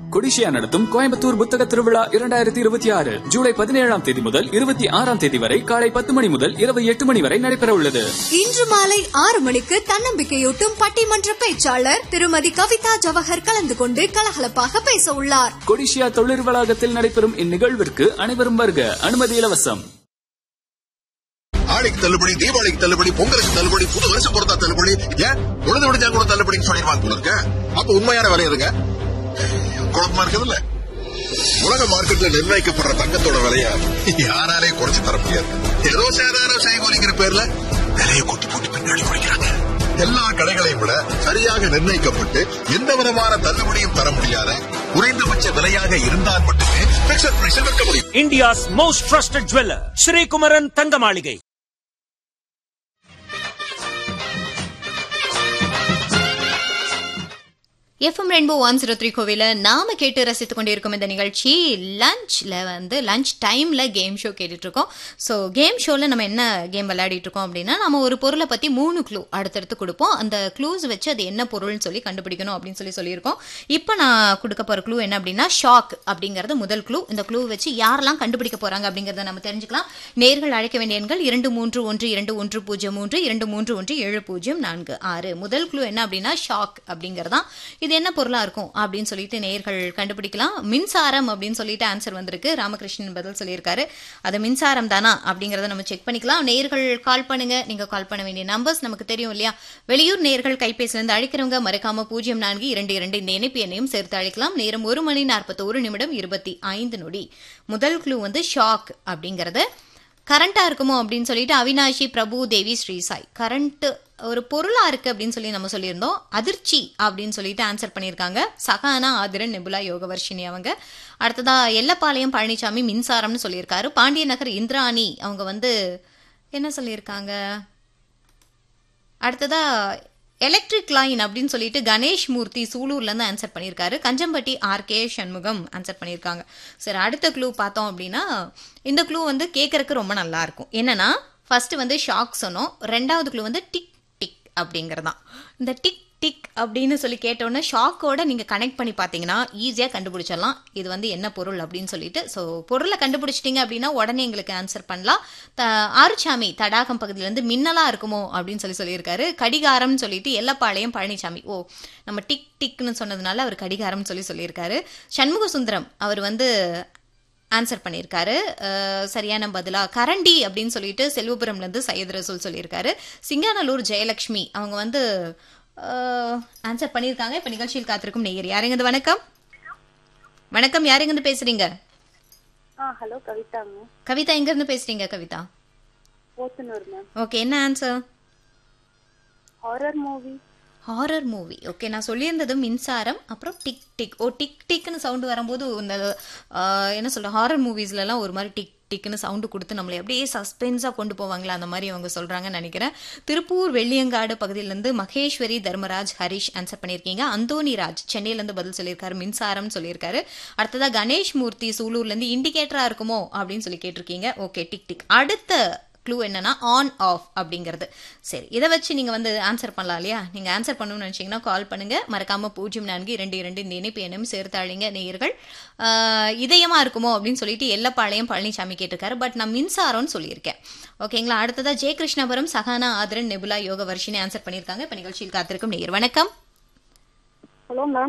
கொடிஷியா நடத்தும் கோயம்புத்தூர் புத்தக திருவிழா இரண்டாயிரத்தி இருபத்தி ஆறு ஜூலை பதினேழாம் தேதி முதல் இருபத்தி ஆறாம் தேதி வரை காலை பத்து மணி முதல் இரவு எட்டு மணி வரை நடைபெற உள்ளது இன்று மாலை ஆறு மணிக்கு தன்னம்பிக்கையூட்டும் பட்டிமன்ற பேச்சாளர் திருமதி கவிதா ஜவஹர் கலந்து கொண்டு கலகலப்பாக பேச உள்ளார் கொடிஷியா தொழில் வளாகத்தில் நடைபெறும் இந்நிகழ்விற்கு அனைவரும் வருக அனுமதி இலவசம் ஆடிக்கு தள்ளுபடி தீபாவளிக்கு தள்ளுபடி பொங்கலுக்கு தள்ளுபடி புது வருஷம் பொறுத்தா தள்ளுபடி ஏன் உழுது விடுஞ்சா கூட தள்ளுபடின்னு சொல்லிடுவாங்க போல இருக்க அப்ப உண்மையான விலை எதுங்க குழப்பமா இருக்குதுல்ல உலக மார்க்கெட்ல நிர்ணயிக்கப்படுற தங்கத்தோட விலைய யாராலையும் குறைச்சு தர முடியாது ஏதோ சேதார செய்கோலிங்கிற பேர்ல விலையை கொட்டி போட்டு பின்னாடி குறைக்கிறாங்க எல்லா கடைகளையும் விட சரியாக நிர்ணயிக்கப்பட்டு எந்த விதமான தள்ளுபடியும் தர முடியாத குறைந்தபட்ச விலையாக இருந்தால் மட்டுமே பிக்சர் பிரைஸில் விற்க முடியும் India's most trusted jeweler, Sri Kumaran Tangamalige. FM rainbow one zero three கோவில நாம கேட்டு ரசித்துக் கொண்டிருக்கும் இந்த நிகழ்ச்சி லஞ்ச்ல வந்து லஞ்ச் டைம்ல கேம் ஷோ கேட்டுட்டு இருக்கோம் ஸோ கேம் ஷோல நம்ம என்ன கேம் விளையாடிட்டு இருக்கோம் அப்படின்னா நம்ம ஒரு பொருளை பத்தி மூணு க்ளூ அடுத்தடுத்து கொடுப்போம் அந்த க்ளூஸ் வச்சு அது என்ன பொருள்னு சொல்லி கண்டுபிடிக்கணும் அப்படின்னு சொல்லி சொல்லியிருக்கோம் இப்போ நான் கொடுக்க போற க்ளூ என்ன அப்படின்னா ஷாக் அப்படிங்கிறது முதல் க்ளூ இந்த க்ளூ வச்சு யாரெல்லாம் கண்டுபிடிக்க போறாங்க அப்படிங்கறத நம்ம தெரிஞ்சுக்கலாம் நேர்கள் அழைக்க வேண்டிய எண்கள் இரண்டு மூன்று ஒன்று இரண்டு ஒன்று பூஜ்ஜியம் மூன்று இரண்டு மூன்று ஒன்று ஏழு பூஜ்ஜியம் நான்கு ஆறு முதல் க்ளூ என்ன அப்படின்னா ஷாக் அப்படிங்கறதான் இது என்ன பொருளா இருக்கும் அப்படின்னு சொல்லிட்டு நேர்கள் கண்டுபிடிக்கலாம் மின்சாரம் அப்படின்னு சொல்லிட்டு ஆன்சர் வந்திருக்கு ராமகிருஷ்ணன் பதில் சொல்லியிருக்காரு அது மின்சாரம் தானா அப்படிங்கறத நம்ம செக் பண்ணிக்கலாம் நேர்கள் கால் பண்ணுங்க நீங்க கால் பண்ண வேண்டிய நம்பர்ஸ் நமக்கு தெரியும் இல்லையா வெளியூர் நேர்கள் கைபேசில இருந்து அழைக்கிறவங்க மறக்காம பூஜ்ஜியம் நான்கு இரண்டு இரண்டு இந்த இணைப்பு எண்ணையும் சேர்த்து அழைக்கலாம் நேரம் ஒரு மணி நாற்பத்தோரு நிமிடம் இருபத்தி ஐந்து நொடி முதல் க்ளூ வந்து ஷாக் அப்படிங்கறது கரண்டா இருக்குமோ அப்படின்னு சொல்லிட்டு அவினாஷி பிரபு தேவி ஸ்ரீசாய் கரண்ட் ஒரு பொருளா இருக்கு அப்படின்னு சொல்லி நம்ம சொல்லியிருந்தோம் அதிர்ச்சி அப்படின்னு சொல்லிட்டு ஆன்சர் பண்ணியிருக்காங்க சகானா ஆதிரன் நெபுலா யோகவர்ஷினி அவங்க அடுத்ததா எல்லப்பாளையம் பழனிசாமி மின்சாரம்னு சொல்லியிருக்காரு பாண்டிய நகர் இந்திராணி அவங்க வந்து என்ன சொல்லியிருக்காங்க அடுத்ததா எலக்ட்ரிக் லைன் அப்படின்னு சொல்லிட்டு கணேஷ் மூர்த்தி சூலூர்ல இருந்து ஆன்சர் பண்ணியிருக்காரு Kanjampatti R K Shanmugam answer பண்ணியிருக்காங்க சரி அடுத்த க்ளூ பார்த்தோம் அப்படின்னா இந்த க்ளூ வந்து கேட்கறதுக்கு ரொம்ப நல்லா இருக்கும் என்னன்னா ஃபர்ஸ்ட் வந்து ஷாக் சொன்னோம் ரெண்டாவது க்ளூ வந்து டிக் டிக் அப்படிங்கறதான் இந்த டிக் டிக் அப்படின்னு சொல்லி கேட்டோன்னே ஷாக்கோட நீங்க கனெக்ட் பண்ணி பார்த்தீங்கன்னா ஈஸியா கண்டுபிடிச்சிடலாம் இது வந்து என்ன பொருள் அப்படின்னு சொல்லிட்டு ஸோ பொருளை கண்டுபிடிச்சிட்டீங்க அப்படின்னா உடனே எங்களுக்கு ஆன்சர் பண்ணலாம் த- ஆறுசாமி தடாகம் பகுதியில இருந்து மின்னலா இருக்குமோ அப்படின்னு சொல்லி சொல்லியிருக்காரு கடிகாரம்னு சொல்லிட்டு எல்லப்பாளையம் பழனிசாமி ஓ நம்ம டிக் டிக்னு சொன்னதுனால அவர் கடிகாரம்னு சொல்லி சொல்லியிருக்காரு சண்முக சுந்தரம் அவர் வந்து ஆன்சர் பண்ணியிருக்காரு அஹ், சரியான பதிலா கரண்டி அப்படின்னு சொல்லிட்டு செல்வபுரம்ல இருந்து சையத் ரசூல் சொல்லியிருக்காரு சிங்கானல்லூர் ஜெயலட்சுமி அவங்க வந்து ஆன்சர் பண்ணியிருக்காங்க இப்ப நிகழ்ச்சியில் காத்திருக்கும் நேயர் யாருங்க வணக்கம் வணக்கம் யாருங்க பேசுறீங்க ஆ ஹலோ கவிதாங்க கவிதா எங்க இருந்து பேசுறீங்க கவிதா போத்தனூர் மேம் ஓகே என்ன answer horror movie horror movie okay நான் சொல்லியிருந்தது மின்சாரம் அப்புறம் டிக் டிக் ஓ டிக் டிக்னு சவுண்டு வரும்போது இந்த ஆஹ், என்ன சொல்ற ஹாரர் மூவிஸ்லலாம் ஒரு மாதிரி டிக் டிக்னு சவுண்டு கொடுத்து நம்மளை அப்படியே சஸ்பென்ஸாக கொண்டு போவாங்களா அந்த மாதிரி அவங்க சொல்றாங்கன்னு நினைக்கிறேன் திருப்பூர் வெள்ளியங்காடு பகுதியிலேருந்து மகேஸ்வரி தர்மராஜ் ஹரிஷ் ஆன்சர் பண்ணியிருக்கீங்க அந்தோனி ராஜ் சென்னையிலேருந்து பதில் சொல்லியிருக்காரு மின்சாரம்னு சொல்லியிருக்காரு அடுத்ததா கணேஷ் மூர்த்தி சூலூர்லேருந்து இண்டிகேட்டரா இருக்குமோ அப்படின்னு சொல்லி கேட்டிருக்கீங்க ஓகே டிக் டிக் அடுத்த க்ளூ என்னன்னா ஆன் ஆஃப் அப்படிங்கிறது சரி இதை வச்சு நீங்க வந்து ஆன்சர் பண்ணலாம் இல்லையா நீங்க ஆன்சர் பண்ணணும்னு நினைச்சீங்கன்னா கால் பண்ணுங்க மறக்காம பூஜ்ஜியம் நான்கு இரண்டு இரண்டு இந்த இணைப்பு எண்ணும் சேர்த்தாளிங்க நேயர்கள் ஆஹ், இதயமா இருக்குமோ அப்படின்னு சொல்லிட்டு எல்லப்பாளையம் பழனிசாமி கேட்டிருக்காரு பட் நான் மின்சாரம்னு சொல்லியிருக்கேன் ஓகேங்களா அடுத்ததா ஜெய கிருஷ்ணபுரம் சஹானா ஆதரன் நெபுலா யோக வர்ஷினி ஆன்சர் பண்ணியிருக்காங்க இப்ப நிகழ்ச்சியில் காத்திருக்கும் நேயர் வணக்கம் ஹலோ மேம்